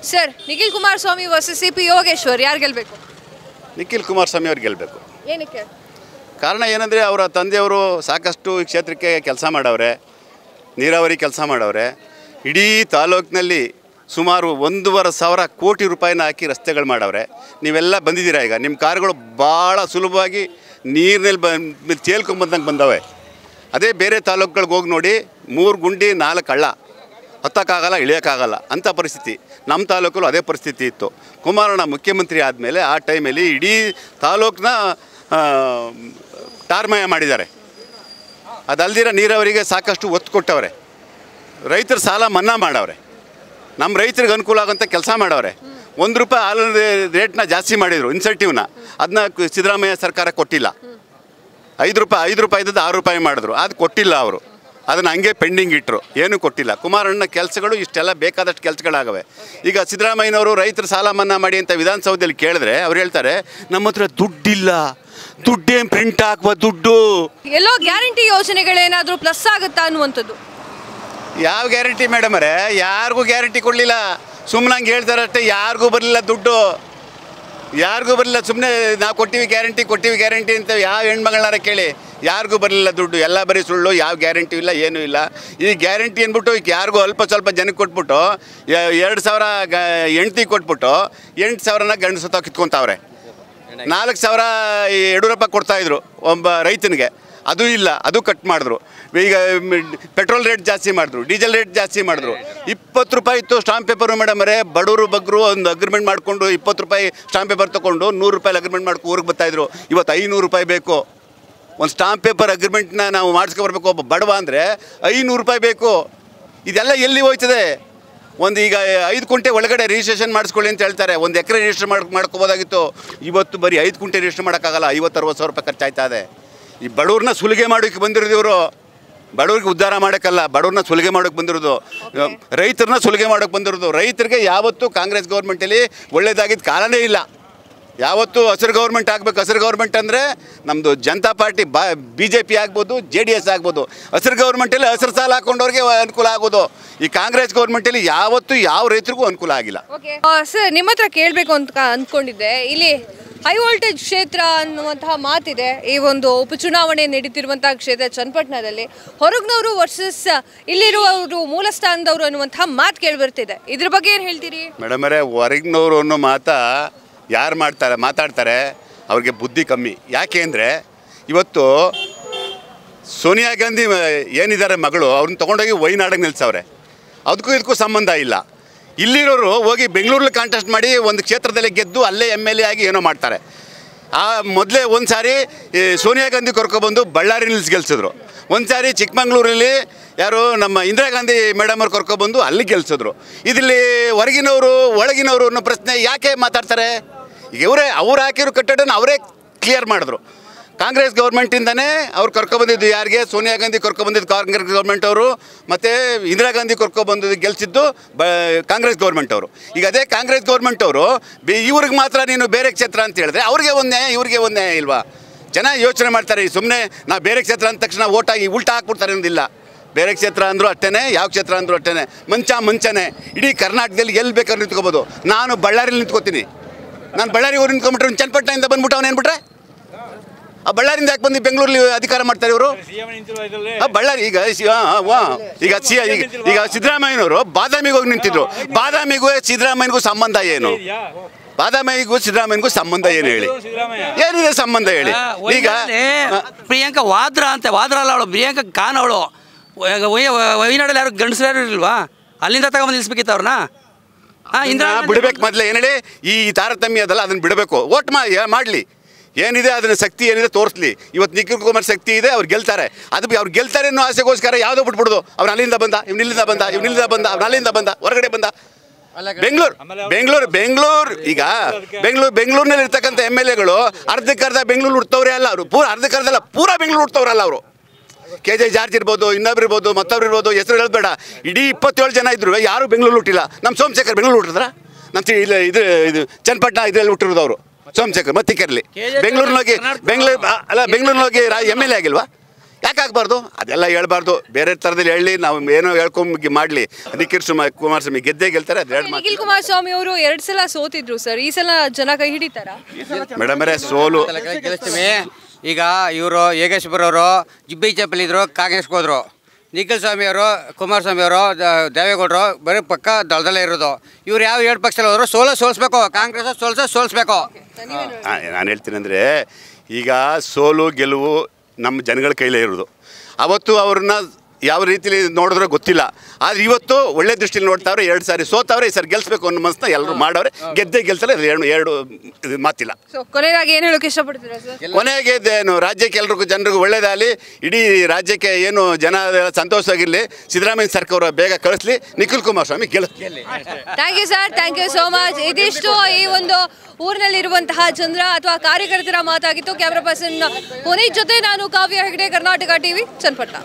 Sir Nikhil Kumaraswamy versus C P Yogeshwar ಯಾರು ಗೆಲ್ಬೇಕು ನಿಖಿಲ್ ಕುಮಾರಸ್ವಾಮಿ ಅವ್ರು ಗೆಲ್ಲಬೇಕು ಏನಕ್ಕೆ ಕಾರಣ ಏನಂದರೆ ಅವರ ತಂದೆಯವರು ಸಾಕಷ್ಟು ಈ ಕ್ಷೇತ್ರಕ್ಕೆ ಕೆಲಸ ಮಾಡವ್ರೆ ನೀರಾವರಿ ಕೆಲಸ ಮಾಡವ್ರೆ ಇಡೀ ತಾಲೂಕಿನಲ್ಲಿ ಸುಮಾರು ಒಂದೂವರೆ ಸಾವಿರ ಕೋಟಿ ರೂಪಾಯಿನ ಹಾಕಿ ರಸ್ತೆಗಳು ಮಾಡವ್ರೆ ನೀವೆಲ್ಲ ಬಂದಿದ್ದೀರಾ ಈಗ ನಿಮ್ಮ ಕಾರುಗಳು ಭಾಳ ಸುಲಭವಾಗಿ ನೀರಿನಲ್ಲಿ ಬಂದು ತೇಲ್ಕೊಂಬಂದಂಗೆ ಬಂದವೆ ಅದೇ ಬೇರೆ ತಾಲೂಕುಗಳಿಗೆ ಹೋಗಿ ನೋಡಿ ಮೂರು ಗುಂಡಿ ನಾಲ್ಕು ಹಳ್ಳ ಹತ್ತಕ್ಕಾಗಲ್ಲ ಇಳಿಯೋಕ್ಕಾಗಲ್ಲ ಅಂಥ ಪರಿಸ್ಥಿತಿ ನಮ್ಮ ತಾಲೂಕಲ್ಲೂ ಅದೇ ಪರಿಸ್ಥಿತಿ ಇತ್ತು ಕುಮಾರಣ್ಣ ಮುಖ್ಯಮಂತ್ರಿ ಆದಮೇಲೆ ಆ ಟೈಮಲ್ಲಿ ಇಡೀ ತಾಲೂಕನ್ನ ಟಾರ್ಮಯ ಮಾಡಿದ್ದಾರೆ ಅದಲ್ದಿರ ನೀರಾವರಿಗೆ ಸಾಕಷ್ಟು ಒತ್ತು ಕೊಟ್ಟವ್ರೆ ರೈತರ ಸಾಲ ಮನ್ನಾ ಮಾಡವ್ರೆ ನಮ್ಮ ರೈತರಿಗೆ ಅನುಕೂಲ ಆಗೋಂಥ ಕೆಲಸ ಮಾಡವ್ರೆ ಒಂದು ರೂಪಾಯಿ ಹಾಲಿನ ರೇಟ್ನ ಜಾಸ್ತಿ ಮಾಡಿದರು ಇನ್ಸೆಂಟಿವ್ನ ಅದನ್ನ ಸಿದ್ದರಾಮಯ್ಯ ಸರ್ಕಾರ ಕೊಟ್ಟಿಲ್ಲ ಐದು ರೂಪಾಯಿ ಐದು ರೂಪಾಯಿ ಇದ್ದದ್ದು ಆರು ರೂಪಾಯಿ ಮಾಡಿದ್ರು ಅದು ಕೊಟ್ಟಿಲ್ಲ ಅವರು ಅದನ್ನು ಹಂಗೆ ಪೆಂಡಿಂಗ್ ಇಟ್ಟರು ಏನೂ ಕೊಟ್ಟಿಲ್ಲ ಕುಮಾರಣ್ಣ ಕೆಲಸಗಳು ಇಷ್ಟೆಲ್ಲ ಬೇಕಾದಷ್ಟು ಕೆಲಸಗಳಾಗವೆ ಈಗ ಸಿದ್ದರಾಮಯ್ಯನವರು ರೈತರ ಸಾಲ ಮನ್ನಾ ಮಾಡಿ ಅಂತ ವಿಧಾನಸೌಧದಲ್ಲಿ ಕೇಳಿದ್ರೆ ಅವ್ರು ಹೇಳ್ತಾರೆ ನಮ್ಮ ಹತ್ರ ದುಡ್ಡಿಲ್ಲ ದುಡ್ಡೇನು ಪ್ರಿಂಟ್ ಹಾಕುವ ದುಡ್ಡು ಎಲ್ಲೋ ಗ್ಯಾರಂಟಿ ಯೋಜನೆಗಳೇನಾದರೂ ಪ್ಲಸ್ ಆಗುತ್ತಾ ಅನ್ನುವಂಥದ್ದು ಯಾವ ಗ್ಯಾರಂಟಿ ಮೇಡಮ್ ಅವರೇ ಯಾರಿಗೂ ಗ್ಯಾರಂಟಿ ಕೊಡಲಿಲ್ಲ ಸುಮ್ಮನೆ ಹಂಗೆ ಹೇಳ್ತಾರೆ ಅಷ್ಟೇ ಯಾರಿಗೂ ಬರಲಿಲ್ಲ ದುಡ್ಡು ಯಾರಿಗೂ ಬರಲಿಲ್ಲ ಸುಮ್ಮನೆ ನಾವು ಕೊಟ್ಟಿವಿ ಗ್ಯಾರಂಟಿ ಕೊಟ್ಟಿವಿ ಗ್ಯಾರಂಟಿ ಅಂತ ಯಾವ ಹೆಣ್ಮಗಳನ್ನಾರ ಕೇಳಿ ಯಾರಿಗೂ ಬರಲಿಲ್ಲ ದುಡ್ಡು ಎಲ್ಲ ಬರೀ ಸುಳ್ಳು ಯಾವ ಗ್ಯಾರಂಟಿ ಇಲ್ಲ ಏನೂ ಇಲ್ಲ ಈ ಗ್ಯಾರಂಟಿ ಅಂದ್ಬಿಟ್ಟು ಈಗ ಯಾರಿಗೂ ಅಲ್ಪ ಸ್ವಲ್ಪ ಜನಕ್ಕೆ ಕೊಟ್ಬಿಟ್ಟು ಎ- ಎರಡು ಸಾವಿರ ಗ ಹೆಂಡ್ತಿ ಕೊಟ್ಬಿಟ್ಟು ಎಂಟು ಸಾವಿರನ ಗಂಡಸು ತಾವು ಕಿತ್ಕೊತಾವ್ರೆ ನಾಲ್ಕು ಸಾವಿರ ಈ ಯಡಿಯೂರಪ್ಪ ಕೊಡ್ತಾಯಿದ್ರು ಒಬ್ಬ ರೈತನಿಗೆ ಅದು ಇಲ್ಲ ಅದು ಕಟ್ ಮಾಡಿದ್ರು ಈಗ ಮ್- ಪೆಟ್ರೋಲ್ ರೇಟ್ ಜಾಸ್ತಿ ಮಾಡಿದ್ರು ಡೀಸೆಲ್ ರೇಟ್ ಜಾಸ್ತಿ ಮಾಡಿದ್ರು ಇಪ್ಪತ್ತು ರೂಪಾಯಿ ಇತ್ತು ಸ್ಟಾಂಪ್ ಪೇಪರು ಮೇಡಮ್ ಅವರೇ ಬಡವರು ಬಗ್ಗರು ಒಂದು ಅಗ್ರಿಮೆಂಟ್ ಮಾಡಿಕೊಂಡು ಇಪ್ಪತ್ತು ರೂಪಾಯಿ ಸ್ಟಾಂಪ್ ಪೇಪರ್ ತೊಗೊಂಡು ನೂರು ರೂಪಾಯಿ ಅಗ್ರಿಮೆಂಟ್ ಮಾಡ್ಕೊಂಡು ಊರಿಗೆ ಬರ್ತಾಯಿದ್ರು ಇವತ್ತು ಐನೂರು ರೂಪಾಯಿ ಬೇಕು ಒಂದು ಸ್ಟಾಂಪ್ ಪೇಪರ್ ಅಗ್ರಿಮೆಂಟ್ನ ನಾವು ಮಾಡಿಸ್ಕೊಬರ್ಬೇಕು ಒಬ್ಬ ಬಡವ ಅಂದರೆ ಐನೂರು ರೂಪಾಯಿ ಬೇಕು ಇದೆಲ್ಲ ಎಲ್ಲಿ ಹೋಯ್ತದೆ ಒಂದು ಈಗ ಐದು ಕುಂಟೆ ಒಳಗಡೆ ರಿಜಿಸ್ಟ್ರೇಷನ್ ಮಾಡಿಸ್ಕೊಳ್ಳಿ ಅಂತ ಹೇಳ್ತಾರೆ ಒಂದು ಎಕರೆ ರಿಜಿಸ್ಟರ್ ಮಾಡಿ ಮಾಡ್ಕೋಬೋದಾಗಿತ್ತು ಇವತ್ತು ಬರೀ ಐದು ಕುಂಟೆ ರಿಜಿಸ್ಟರ್ ಮಾಡೋಕ್ಕಾಗಲ್ಲ ಐವತ್ತು ಅರವತ್ತು ಸಾವಿರ ರೂಪಾಯಿ ಖರ್ಚಾಯ್ತಾ ಇದೆ ಈ ಬಡವ್ರನ್ನ ಸುಲಿಗೆ ಮಾಡೋಕ್ಕೆ ಬಂದಿರೋದು ಇವರು ಬಡವ್ರಿಗೆ ಉದ್ಧಾರ ಮಾಡೋಕ್ಕಲ್ಲ ಬಡವ್ರನ್ನ ಸುಲಿಗೆ ಮಾಡೋಕ್ಕೆ ಬಂದಿರೋದು ರೈತರನ್ನ ಸುಲಿಗೆ ಮಾಡೋಕ್ಕೆ ಬಂದಿರೋದು ರೈತರಿಗೆ ಯಾವತ್ತೂ ಕಾಂಗ್ರೆಸ್ ಗೌರ್ಮೆಂಟಲ್ಲಿ ಒಳ್ಳೇದಾಗಿದ್ದ ಕಾಲನೇ ಇಲ್ಲ ಯಾವತ್ತು ಹಸಿರು ಗೌರ್ಮೆಂಟ್ ಆಗಬೇಕು ಹಸಿರು ಗೌರ್ಮೆಂಟ್ ಅಂದರೆ ನಮ್ಮದು ಜನತಾ ಪಾರ್ಟಿ ಬಾ ಬಿ ಜೆ ಪಿ ಆಗ್ಬೋದು ಜೆ ಡಿ ಎಸ್ ಆಗ್ಬೋದು ಹಸಿರು ಗೌರ್ಮೆಂಟಲ್ಲಿ ಹಸಿರು ಸಾಲ ಹಾಕೊಂಡವ್ರಿಗೆ ಅನುಕೂಲ ಆಗೋದು ಈ ಕಾಂಗ್ರೆಸ್ ಗೌರ್ಮೆಂಟಲ್ಲಿ ಯಾವತ್ತೂ ಯಾವ ರೈತರಿಗೂ ಅನುಕೂಲ ಆಗಿಲ್ಲ ಓಕೆ ಸರ್ ನಿಮ್ಮ ಹತ್ರ ಕೇಳಬೇಕು ಅಂತ ಅಂದ್ಕೊಂಡಿದ್ದೆ ಇಲ್ಲಿ ಹೈ ವೋಲ್ಟೇಜ್ ಕ್ಷೇತ್ರ ಅನ್ನುವಂತಹ ಮಾತಿದೆ ಈ ಒಂದು ಉಪಚುನಾವಣೆ ನಡೀತಿರುವಂತಹ ಕ್ಷೇತ್ರ ಚನ್ನಪಟ್ಟಣದಲ್ಲಿ ಹೊರಗ್ನವರು ವರ್ಸಸ್ ಇಲ್ಲಿರುವವರು ಮೂಲ ಸ್ಥಾನದವರು ಅನ್ನುವಂತಹ ಮಾತು ಕೇಳಿಬರ್ತಿದೆ ಇದ್ರ ಬಗ್ಗೆ ಏನು ಹೇಳ್ತೀರಿ ಮೇಡಮರೇ ಹೊರಗಿನವರು ಅನ್ನೋ ಮಾತಾ ಯಾರು ಮಾಡ್ತಾರೆ ಮಾತಾಡ್ತಾರೆ ಅವ್ರಿಗೆ ಬುದ್ಧಿ ಕಮ್ಮಿ ಯಾಕೆ ಅಂದರೆ ಇವತ್ತು ಸೋನಿಯಾ ಗಾಂಧಿ ಮ- ಏನಿದ್ದಾರೆ ಮಗಳು ಅವ್ರನ್ನ ತೊಗೊಂಡೋಗಿ ವೈನಾಡಿಗೆ ನಿಲ್ಸವ್ರೆ ಅದಕ್ಕೂ ಇದಕ್ಕೂ ಸಂಬಂಧ ಇಲ್ಲ ಇಲ್ಲಿರೋರು ಹೋಗಿ ಬೆಂಗಳೂರಲ್ಲಿ ಕಾಂಟೆಸ್ಟ್ ಮಾಡಿ ಒಂದು ಕ್ಷೇತ್ರದಲ್ಲಿ ಗೆದ್ದು ಅಲ್ಲೇ ಎಮ್ ಎಲ್ ಎ ಆಗಿ ಏನೋ ಮಾಡ್ತಾರೆ ಆ ಮೊದಲೇ ಒಂದು ಸಾರಿ ಈ ಸೋನಿಯಾ ಗಾಂಧಿ ಕರ್ಕೊಬಂದು ಬಳ್ಳಾರಿ ನಿಲ್ಸಿ ಗೆಲ್ಸಿದ್ರು ಒಂದು ಸಾರಿ ಚಿಕ್ಕಮಂಗ್ಳೂರಲ್ಲಿ ಯಾರು ನಮ್ಮ ಇಂದಿರಾ ಗಾಂಧಿ ಮೇಡಮ್ ಅವ್ರು ಕರ್ಕೊಬಂದು ಅಲ್ಲಿ ಗೆಲ್ಸಿದ್ರು ಇದಿಲ್ಲಿ ಹೊರಗಿನವರು ಒಳಗಿನವರು ಅನ್ನೋ ಪ್ರಶ್ನೆ ಯಾಕೆ ಮಾತಾಡ್ತಾರೆ ಈಗ ಇವರೇ ಅವ್ರು ಹಾಕಿರೋ ಕಟ್ಟಡನ ಅವರೇ ಕ್ಲಿಯರ್ ಮಾಡಿದ್ರು ಕಾಂಗ್ರೆಸ್ ಗೌರ್ಮೆಂಟಿಂದನೇ ಅವ್ರು ಕರ್ಕೊಬಂದಿದ್ದು ಯಾರಿಗೆ ಸೋನಿಯಾ ಗಾಂಧಿ ಕರ್ಕೊಬಂದಿದ್ದು ಕಾಂಗ್ರೆಸ್ ಗೌರ್ಮೆಂಟ್ ಅವರು ಮತ್ತು ಇಂದಿರಾ ಗಾಂಧಿ ಕರ್ಕೊಬಂದಿದ್ದು ಗೆಲ್ಸಿದ್ದು ಬ ಕಾಂಗ್ರೆಸ್ ಗೌರ್ಮೆಂಟ್ ಅವರು ಈಗ ಅದೇ ಕಾಂಗ್ರೆಸ್ ಗೌರ್ಮೆಂಟ್ ಅವರು ಬಿ ಇವ್ರಿಗೆ ಮಾತ್ರ ನೀನು ಬೇರೆ ಕ್ಷೇತ್ರ ಅಂತ ಹೇಳಿದ್ರೆ ಅವ್ರಿಗೆ ಒಂದು ನ್ಯಾಯ ಇವ್ರಿಗೆ ಒಂದು ನ್ಯಾಯ ಇಲ್ವಾ ಜನ ಯೋಚನೆ ಮಾಡ್ತಾರೆ ಸುಮ್ಮನೆ ನಾವು ಬೇರೆ ಕ್ಷೇತ್ರ ಅಂದ ತಕ್ಷಣ ಓಟಾಗಿ ಉಲ್ಟಾ ಹಾಕ್ಬಿಡ್ತಾರೆ ಅನ್ನೋದಿಲ್ಲ ಬೇರೆ ಕ್ಷೇತ್ರ ಅಂದರೂ ಅಷ್ಟೇ ಯಾವ ಕ್ಷೇತ್ರ ಅಂದರೂ ಅಷ್ಟೇ ಮಂಚ ಮಂಚನೇ ಇಡೀ ಕರ್ನಾಟಕದಲ್ಲಿ ಎಲ್ಲಿ ಬೇಕಾದ್ರೂ ನಿಂತ್ಕೋಬೋದು ನಾನು ಬಳ್ಳಾರಿಲಿ ನಿಂತ್ಕೋತೀನಿ ನಾನು ಬಳ್ಳಾರಿ ಊರು ನಿಂತ್ಕೊಂಡ್ಬಿಟ್ರೆ ಚನ್ನಪಟ್ಟಣದಿಂದ ಬಂದ್ಬಿಟ್ಟು ಅವನು ಏನ್ಬಿಟ್ರೆ ಆ ಬಳ್ಳಾರಿಂದ ಯಾಕೆ ಬಂದು ಬೆಂಗಳೂರಲ್ಲಿ ಅಧಿಕಾರ ಮಾಡ್ತಾರೆ ಇವರು ಆ ಬಳ್ಳಾರಿ ಈಗ ಸಿ- ಆ, ಆ, ವಾ. ಈಗ ಸಿ ಈಗ ಈಗ ಸಿದ್ದರಾಮಯ್ಯನವರು ಬಾದಾಮಿಗೆ ಹೋಗಿ ನಿಂತಿದ್ರು ಬಾದಾಮಿಗೂ ಸಿದ್ದರಾಮಯ್ಯನಿಗೂ ಸಂಬಂಧ ಏನು ಬಾದಾಮಿಗೂ ಸಿದ್ದರಾಮಯ್ಯನಿಗೂ ಸಂಬಂಧ ಏನು ಹೇಳಿ ಏನಿದೆ ಸಂಬಂಧ ಹೇಳಿ ಈಗ ವೈನಾಡಲ್ಲಿ ಪ್ರಿಯಾಂಕಾ ವಾದ್ರಾ ಅಂತ ವಾದ್ರಾ ಅಲ್ಲ ಅವಳು ಪ್ರಿಯಾಂಕಾ ಖಾನ್ ಅವಳು ವೈನಾಡಲ್ಲಿ ಯಾರು ಗಂಡಸರು ಯಾರು ಇಲ್ವಾ ಅಲ್ಲಿಂದ ತಗೊಂಬಂದು ನಿಲ್ಲಿಸ್ಬೇಕಿತ್ತು ಅವ್ರನ್ನ ಹಾಂ ಇಂದಿರಾ ನಾ ಬಿಡ್ಬೇಕು ಮೊದಲೇ ಏನು ಹೇಳಿ ಈ ತಾರತಮ್ಯ ಅದಲ್ಲ ಅದನ್ನ ಬಿಡಬೇಕು ಓಟ್ ಮಾ ಮಾಡಲಿ ಏನಿದೆ ಅದನ್ನ ಶಕ್ತಿ ಏನಿದೆ ತೋರಿಸ್ಲಿ ಇವತ್ತು ನಿಖಿಲ್ ಕುಮಾರ್ ಶಕ್ತಿ ಇದೆ ಅವ್ರು ಗೆಲ್ತಾರೆ ಅದು ಅವ್ರು ಗೆಲ್ತಾರೆ ಅನ್ನೋ ಆಸೆಗೋಸ್ಕರ ಯಾವುದೋ ಬಿಟ್ಬಿಡುದು ಅವ್ನು ಅಲ್ಲಿಂದ ಬಂದ ಇವ್ನು ಇಲ್ಲಿಂದ ಬಂದ ಇವ್ನು ಇಲ್ಲಿಂದ ಬಂದ ಅವ್ನು ಅಲ್ಲಿಂದ ಬಂದ ಹೊರಗಡೆ ಬಂದ ಬೆಂಗಳೂರು ಬೆಂಗಳೂರು ಬೆಂಗಳೂರು ಈಗ ಬೆಂಗಳೂರು ಬೆಂಗಳೂರಿನಲ್ಲಿ ಇರ್ತಕ್ಕಂಥ ಎಮ್ ಎಲ್ ಎಗಳು ಅರ್ಧಕ್ಕರ್ಧ ಬೆಂಗಳೂರು ಹುಡ್ತವ್ರೆ ಅಲ್ಲ ಅವರು ಪೂರ ಅರ್ಧಕ್ಕರ್ಧಲ್ಲ ಪೂರ ಬೆಂಗಳೂರು ಹುಡ್ತವ್ರಲ್ಲ ಅವರು ಕೆ ಜೆ ಜಾರ್ಜ್ ಇರ್ಬೋದು ಇನ್ನೊಬ್ರು ಇರ್ಬೋದು ಮತ್ತೊಬ್ರು ಇರ್ಬೋದು ಹೆಸರು ಹೇಳಬೇಡ ಇಡೀ ಇಪ್ಪತ್ತೇಳು ಜನ ಇದ್ರು ಯಾರು ಬೆಂಗಳೂರು ಹುಟ್ಟಿಲ್ಲ ನಮ್ಮ ಸೋಮಶೇಖರ್ ಬೆಂಗಳೂರು ಹುಟ್ಟಿದ್ರ ನಮ್ಮ ತಿ- ಇಲ್ಲ ಇದು ಇದು ಚನ್ನಪಟ್ಟಣ ಇದರಲ್ಲಿ ಹುಟ್ಟಿರೋದು ಅವರು ಸೋಮಶೇಖರ್ ಮತ್ತಿಕೆರ್ಲಿ ಕೆ ಜೆ ಬೆಂಗಳೂರಿನೋಗಿ ಕರ್ನಾಟಕ- ಬೆಂಗಳೂರು ಅಲ್ಲ ಬೆಂಗಳೂರಿನೋಗಿ ಎಮ್ ಎಲ್ ಎ ಆಗಿಲ್ವಾ ಯಾಕೆ ಆಗಬಾರ್ದು ಅದೆಲ್ಲ ಹೇಳ್ಬಾರ್ದು ಬೇರೆ ಥರದಲ್ಲಿ ಹೇಳಿ ನಾವು ಏನೋ ಹೇಳ್ಕೊಂಬ ಮಾಡಲಿ ನಿಖಿಲ್ ಸುಮ ಕುಮಾರಸ್ವಾಮಿ ಗೆದ್ದೇ ಗೆಲ್ತಾರೆ ಅದು ಎರಡು ಮಾತು ನಿಖಿಲ್ ಕುಮಾರಸ್ವಾಮಿ ಅವರು ಎರಡ್ ಸಲ ಸೋತಿದ್ರು ಸರ್ ಈ ಸಲ ಜನ ಕೈ ಹಿಡಿತಾರ ಮೇಡಮರೇ ಸೋಲು ಗೆಲ್ಲಿಸ್ತೀವಿ ಈಗ ಇವರು ಯೋಗೇಶ್ವರ ಅವರು ಜಿಬ್ಬಿ ಚಪ್ಪಲಿದ್ರು ಕಾಂಗ್ರೆಸ್ಗೆ ಹೋದ್ರು ನಿಖಿಲ್ ಸ್ವಾಮಿ ಅವರು ಕುಮಾರಸ್ವಾಮಿ ಅವರು ದೇವೇಗೌಡರು ಬರೀ ಪಕ್ಕ ದಳದಲ್ಲೇ ಇರೋದು ಇವ್ರು ಯಾವ ಎರಡು ಪಕ್ಷದಲ್ಲಿ ಹೋದ್ರು ಸೋಲ ಸೋಲ್ಸ್ಬೇಕು ಕಾಂಗ್ರೆಸ್ ಸೋಲ್ಸ ಸೋಲ್ಸ್ಬೇಕು ನಾನು ಹೇಳ್ತೀನಿ ಅಂದರೆ ಈಗ ಸೋಲು ಗೆಲುವು ನಮ್ಮ ಜನಗಳ ಕೈಲೇ ಇರೋದು ಅವತ್ತು ಅವ್ರನ್ನ ಯಾವ ರೀತಿಲಿ ನೋಡಿದ್ರೆ ಗೊತ್ತಿಲ್ಲ ಆದರೆ ಇವತ್ತು ಒಳ್ಳೆ ದೃಷ್ಟಿಲಿ ನೋಡ್ತಾವ್ರೆ ಎರಡು ಸಾರಿ ಸೋತವ್ರೆ ಈ ಸಾರಿ ಗೆಲ್ಸ್ಬೇಕು ಅನ್ನೋ ಮನಸ್ಸನ್ನ ಎಲ್ಲರೂ ಮಾಡವ್ರೆ ಗೆದ್ದೇ ಗೆಲ್ತಾರೆ ಎರಡು ಎರಡು ಇದು ಮಾತಿಲ್ಲ ಸೊ ಕೊನೆಯದಾಗಿ ಏನ್ ಹೇಳೋಕೆ ಇಷ್ಟಪಡ್ತೀರಾ ಸರ್ ಕೊನೆಗೆ ಏನು ರಾಜ್ಯಕ್ಕೆ ಎಲ್ರಿಗೂ ಜನರಿಗೂ ಒಳ್ಳೇದಾಗಲಿ ಇಡೀ ರಾಜ್ಯಕ್ಕೆ ಏನು ಜನ ಸಂತೋಷವಾಗಿರಲಿ ಸಿದ್ದರಾಮಯ್ಯ ಸರ್ಕಾರ ಬೇಗ ಕಳಿಸ್ಲಿ ನಿಖಿಲ್ ಕುಮಾರಸ್ವಾಮಿ ಗೆಲ್ಲಿಸ್ಲಿ thank you sir thank you so much ಇದಿಷ್ಟು ಈ ಒಂದು ಊರಿನಲ್ಲಿರುವಂತಹ ಚಂದ್ರ ಅಥವಾ ಕಾರ್ಯಕರ್ತರ ಮಾತಾಗಿತ್ತು ಕ್ಯಾಮ್ರಾ ಪರ್ಸನ್ ಪುನೀತ್ ಜೊತೆ ನಾನು ಕಾವ್ಯ ಹೆಗಡೆ ಕರ್ನಾಟಕ ಟಿವಿ ಚನ್ನಪಟ್ಟಣ